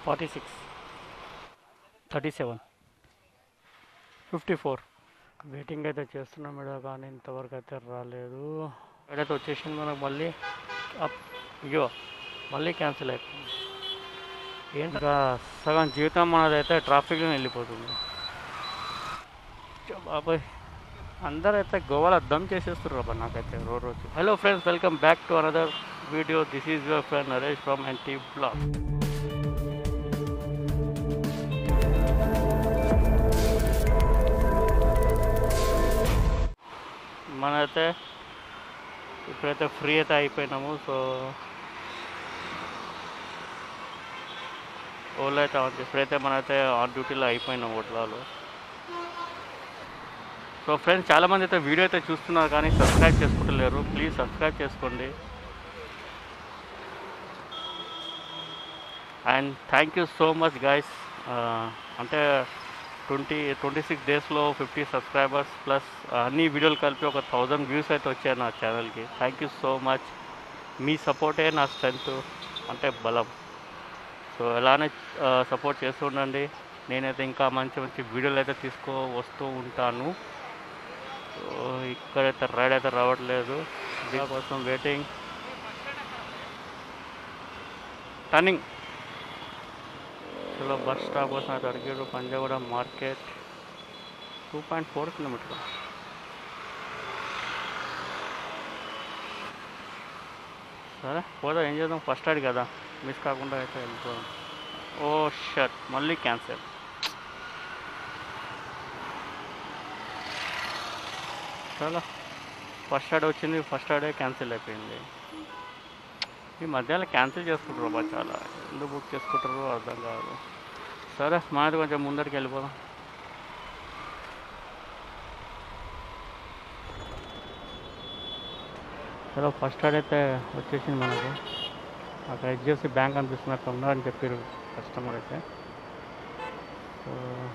forty six thirty seven fifty four waiting అయితే చేస్తున్నాం madam కానీ ఇంతవరకు అయితే రాలేదు ఎక్కడైతే వచ్చేసింది మనకు మళ్ళీ అప్ అయ్యో మళ్ళీ క్యాన్సిల్ అయిపోయింది ఏంటి ఇంకా సగం జీవితం మనదైతే ట్రాఫిక్లో వెళ్ళిపోతుంది చ్చ బాబాయ్ అందరూ అయితే గోవాలో దమ్ చేసేస్తున్నారు అబ్బా నాకైతే రోజు రోజు hello friends welcome back to another video this is your friend Naresh from NT blog మనైతే ఇప్పుడైతే ఫ్రీ అయితే అయిపోయినాము సో ఓలా అయితే ఆన్ చేసి ఇప్పుడైతే మనైతే ఆన్ డ్యూటీలో అయిపోయినాం ఓట్లాలో సో ఫ్రెండ్స్ చాలామంది అయితే వీడియో అయితే చూస్తున్నారు కానీ సబ్స్క్రైబ్ చేసుకుంటలేరు ప్లీజ్ సబ్స్క్రైబ్ చేసుకోండి and thank you so much guys అంటే ట్వంటీ ట్వంటీ సిక్స్ డేస్లో ఫిఫ్టీ సబ్స్క్రైబర్స్ ప్లస్ అన్ని వీడియోలు కలిపి ఒక థౌజండ్ వ్యూస్ అయితే వచ్చాయి నా ఛానల్కి థ్యాంక్ యూ సో మచ్ మీ సపోర్టే నా స్ట్రెంత్ అంటే బలం సో అలానే సపోర్ట్ చేస్తూ ఉండండి నేనైతే ఇంకా మంచి మంచి వీడియోలు అయితే తీసుకో వస్తూ ఉంటాను సో ఇక్కడైతే రైడ్ అయితే రావట్లేదు దీనికోసం వెయిటింగ్ టర్నింగ్ చలో బస్ స్టాప్ కోసం అయితే అడిగాడు Panjaguda market two point four kilometer సరే పోదా ఏం చేద్దాం ఫస్ట్ అడి కదా మిస్ కాకుండా అయితే వెళ్ళిపోదాం ఓ షర్ట్ మళ్ళీ క్యాన్సిల్ చాలా ఫస్ట్ ఆడ్ వచ్చింది ఫస్ట్ ఆడే క్యాన్సిల్ అయిపోయింది ఈ మధ్యలో క్యాన్సిల్ చేసుకుంటారు బా చాలా ఎందుకు బుక్ చేసుకుంటారో అర్థం కాదు సరే మాది కొంచెం ముందరికి వెళ్ళిపోదాం చలో ఫస్ట్ ఆడ్ అయితే వచ్చేసింది మనకు అక్కడ హెచ్డిఎఫ్సి బ్యాంక్ అనిపిస్తుంది అక్కడ ఉన్నారని చెప్పారు కస్టమర్ అయితే సో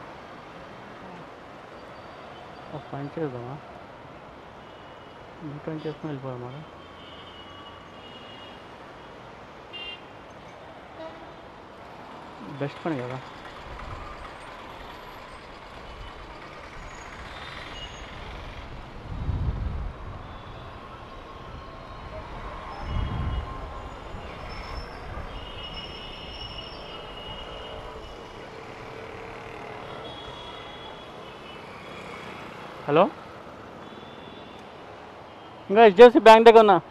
ఒక పని చేద్దామా ఇంకేం చేసుకుని వెళ్ళిపోదాం మరి బెస్ట్ పని కదా హలో ఇంకా హెచ్డిఎఫ్సి బ్యాంక్ దగ్గర ఉన్నా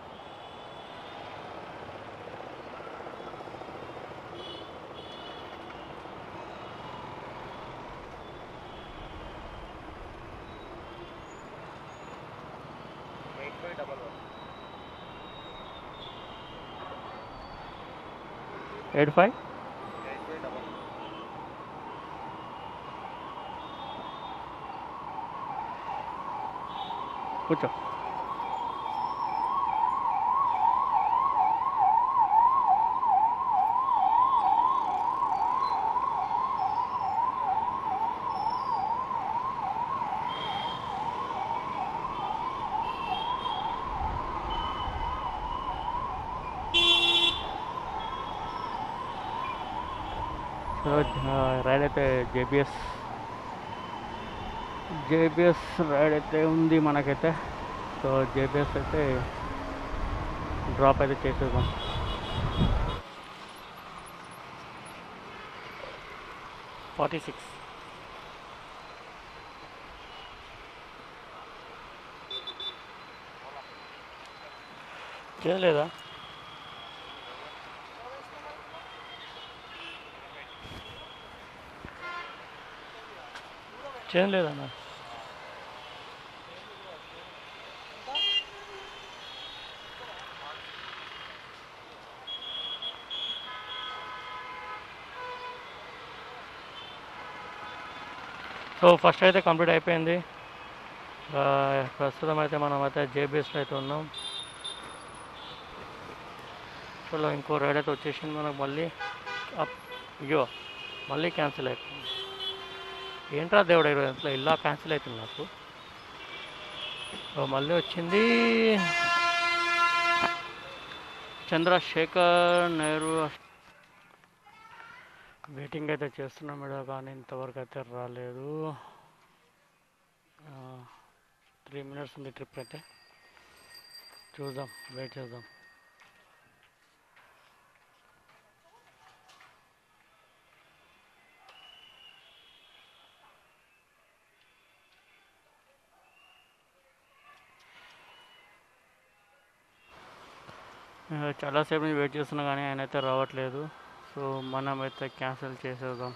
ఎయిట్ ఫైవ్ కూర్చో సో రైడ్ అయితే జేబిఎస్ జేబిఎస్ రైడ్ అయితే ఉంది మనకైతే సో జేబిఎస్ అయితే డ్రాప్ అయితే చేసేద్దాం ఫార్టీ సిక్స్ చేయలేదా చేయలేదన్నా సో ఫస్ట్ అయితే కంప్లీట్ అయిపోయింది ఆ, ప్రస్తుతం అయితే మనం అయితే జేబీఎస్లో అయితే ఉన్నాం చలో ఇంకో రైడ్ అయితే వచ్చేసింది మనకు మళ్ళీ అప్ అయ్యో మళ్ళీ క్యాన్సిల్ అయిపోయింది ఏంట్రా దేవుడు ఈరోజు అసలు ఇలా క్యాన్సిల్ అవుతుంది నాకు ఓ, మళ్ళీ వచ్చింది చంద్రశేఖర్ నెహ్రూ వెయిటింగ్ అయితే చేస్తున్నాం మేడం కానీ ఇంతవరకు అయితే రాలేదు త్రీ మినిట్స్ ఉంది ట్రిప్ అయితే చూద్దాం వెయిట్ చేద్దాం ఆ, చాలాసేపు నుంచి వెయిట్ చేస్తున్నా కానీ ఆయన అయితే రావట్లేదు సో మనం అయితే క్యాన్సిల్ చేసేద్దాం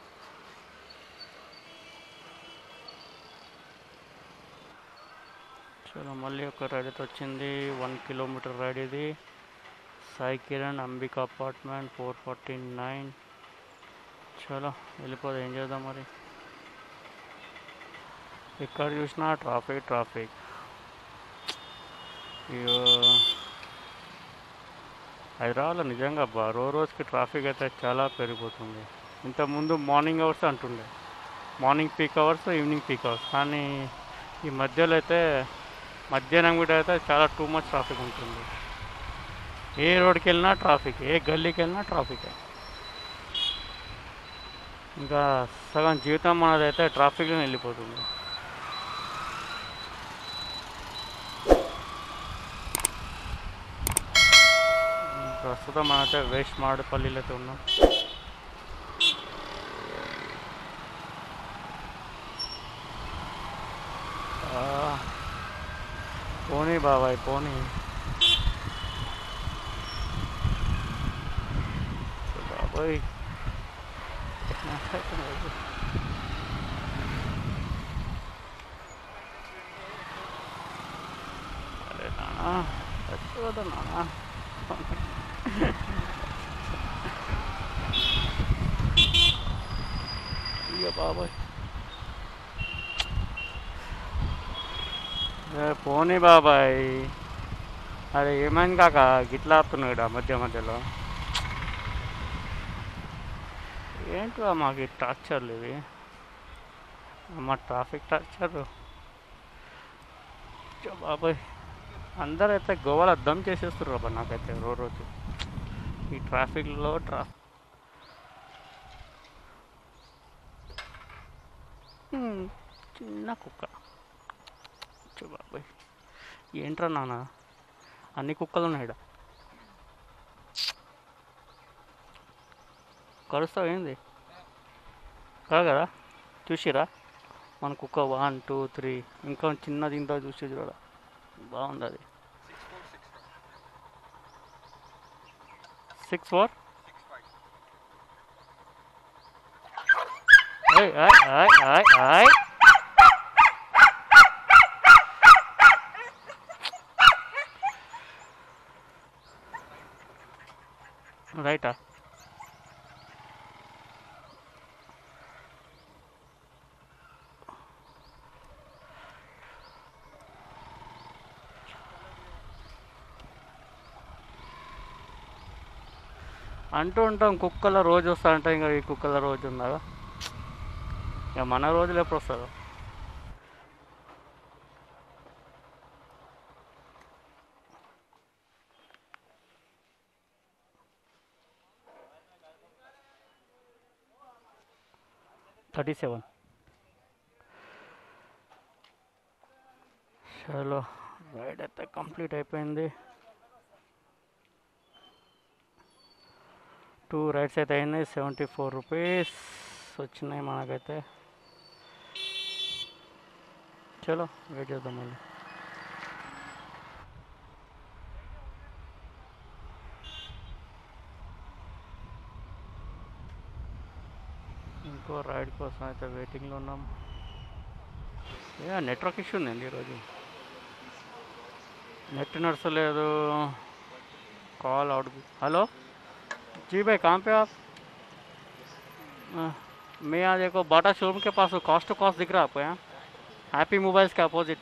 చలో మళ్ళీ ఒక రైడ్ అయితే వచ్చింది వన్ కిలోమీటర్ రైడ్ ఇది Sai Kiran Ambika apartment four forty nine చలో వెళ్ళిపోదాం ఏం చేద్దాం మరి ఎక్కడ చూసినా ట్రాఫిక్ ట్రాఫిక్ అయ్యో హైదరాబాద్లో నిజంగా బా రో రోజుకి ట్రాఫిక్ అయితే చాలా పెరిగిపోతుంది ఇంతకుముందు మార్నింగ్ అవర్స్ అంటుండే morning peak hours evening peak hours కానీ ఈ మధ్యలో అయితే మధ్యాహ్నం కూడా అయితే చాలా టూ మచ్ ట్రాఫిక్ ఉంటుంది ఏ రోడ్కి వెళ్ళినా ట్రాఫిక్ ఏ గల్లీకి వెళ్ళినా ట్రాఫిక్ ఇంకా సగం జీవితం మనదైతే ట్రాఫిక్లో వెళ్ళిపోతుంది ప్రస్తుతం మనైతే వేస్ట్ మాడపల్లిలో అయితే ఉన్నాం ఆ, పోనీ బాబాయ్ పోనీ బాబాయ్ అరే నానా చచ్చిపోతా నానా ఇక బాబాయ్ ఏ, పోనీ బాబాయ్ అరే ఏమైంది కాక గిట్లా ఆపుతున్నాడు మధ్య మధ్యలో ఏంటో మాకు ఈ టార్చర్లు ఇవి మా ట్రాఫిక్ టార్చర్ బాబాయ్ అందరూ అయితే గోవాలో దమ్ చేసేస్తున్నారు బాబా నాకైతే రో రోజు ఈ ట్రాఫిక్లో ట్రా హ్మ్, చిన్న కుక్క చూ బాబాయ్ ఏంట్రా నాన్న అన్ని కుక్కలు ఉన్నాయి ఈడ కరుస్తావు ఏంది కాదు కదా చూసిరా మన కుక్క వన్ టూ త్రీ ఇంకా చిన్నది ఇంత చూసి చూడ బాగుంది అది సిక్స్ ఫోర్ ఆయ్ ఆయ్ ఆయ్ ఆయ్ ఆయ్ రైటా అంటూ ఉంటాం కుక్కల రోజు వస్తా అంటే ఇంకా ఈ కుక్కల రోజు ఉన్నదా ఇక మన రోజులు ఎప్పుడు వస్తుందో థర్టీ సెవెన్ చలో రైడ్ అయితే కంప్లీట్ అయిపోయింది టూ రైడ్స్ అయితే అయినాయి సెవెంటీ ఫోర్ రూపీస్ వచ్చినాయి మనకైతే చలో వెయిట్ చేద్దాం మళ్ళీ ఇంకో రైడ్ కోసం అయితే వెయిటింగ్లో ఉన్నాం ఏ నెట్వర్క్ ఇష్యూ ఉందండి ఈరోజు నెట్ నడచలేదు కాల్ అవుట్ हेलो जी भाई कहाँ पे आप अ, मैं यहाँ देखो बाटा शोरूम के पास हूँ कॉस्ट टू कॉस्ट दिख रहा है आपको यहाँ हैप्पी मोबाइल्स के अपोजिट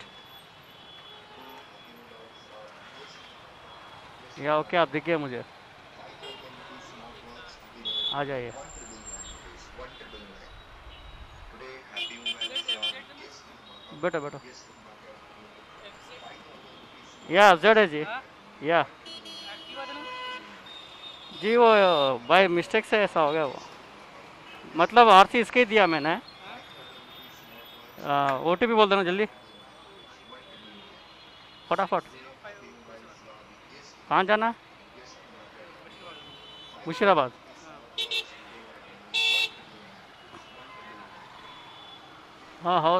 या ओके आप दिख गए मुझे आ जाइए बेटा बेटा या जेड है जी या जी वो बाय मिस्टेक से ऐसा हो गया वो मतलब आरसी इसके ही दिया मैंने ओ टी पी बोल देना जल्दी फटाफट कहाँ जाना है मुशीराबाद हाँ हो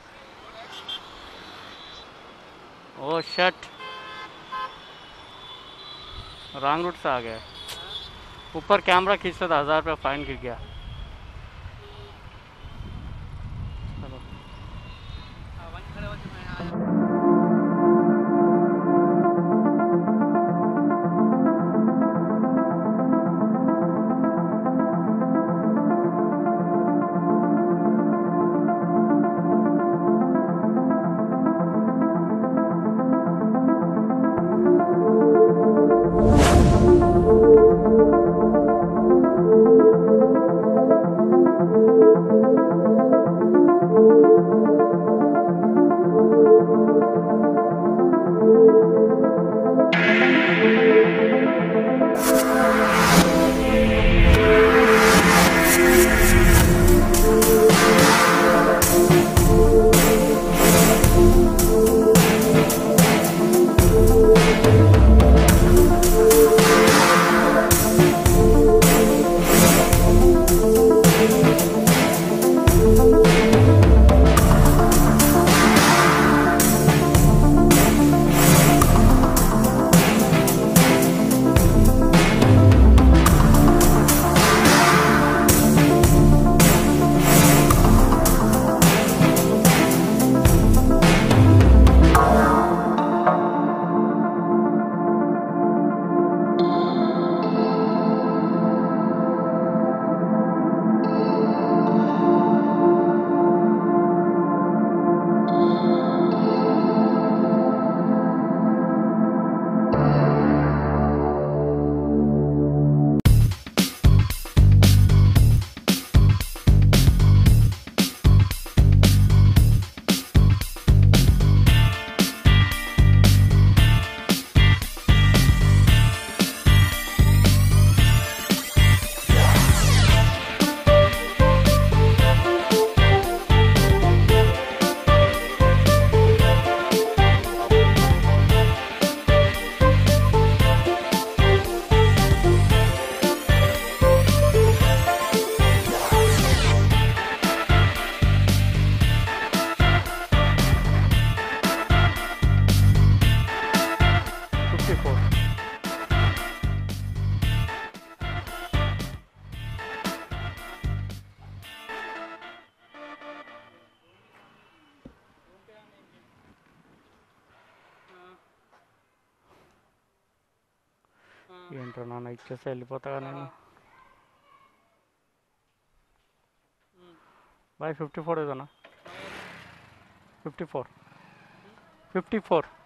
ओ शट रॉन्ग रूट से आ गया ऊपर कैमरा खींचता था हज़ार रुपया फाइन गिर गया चलो ఫిఫ్టీ ఫోర్ ఏంట్రా నాన్న ఇచ్చేస్తే వెళ్ళిపోతాగా నేను బాయ్ ఫిఫ్టీ ఫోర్ ఏదన్నా ఫిఫ్టీ ఫోర్ ఫిఫ్టీ ఫోర్